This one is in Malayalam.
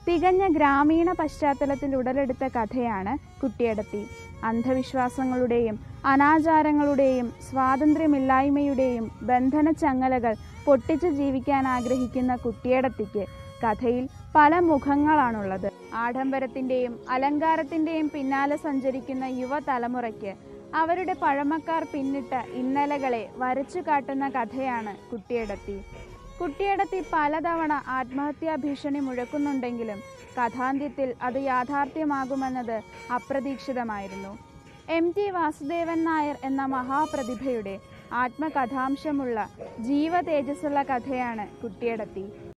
തികഞ്ഞ ഗ്രാമീണ പശ്ചാത്തലത്തിൽ ഉടലെടുത്ത കഥയാണ് കുട്ടിയടത്തി അന്ധവിശ്വാസങ്ങളുടെയും അനാചാരങ്ങളുടെയും സ്വാതന്ത്ര്യമില്ലായ്മയുടെയും ബന്ധന ചങ്ങലകൾ പൊട്ടിച്ച് ജീവിക്കാൻ ആഗ്രഹിക്കുന്ന കുട്ടിയടത്തിക്ക് കഥയിൽ പല മുഖങ്ങളാണുള്ളത് ആഡംബരത്തിൻ്റെയും അലങ്കാരത്തിൻ്റെയും പിന്നാലെ സഞ്ചരിക്കുന്ന യുവതലമുറയ്ക്ക് അവരുടെ പഴമക്കാർ പിന്നിട്ട ഇന്നലകളെ വരച്ചു കാട്ടുന്ന കഥയാണ് കുട്ടിയടത്തി കുട്ടിയടത്തി പലതവണ ആത്മഹത്യാ ഭീഷണി മുഴക്കുന്നുണ്ടെങ്കിലും കഥാന്ത്യത്തിൽ അത് യാഥാർത്ഥ്യമാകുമെന്നത് അപ്രതീക്ഷിതമായിരുന്നു എം ടി വാസുദേവൻ നായർ എന്ന മഹാപ്രതിഭയുടെ ആത്മകഥാംശമുള്ള ജീവ തേജസ്സുള്ള കഥയാണ് കുട്ടിയടത്തി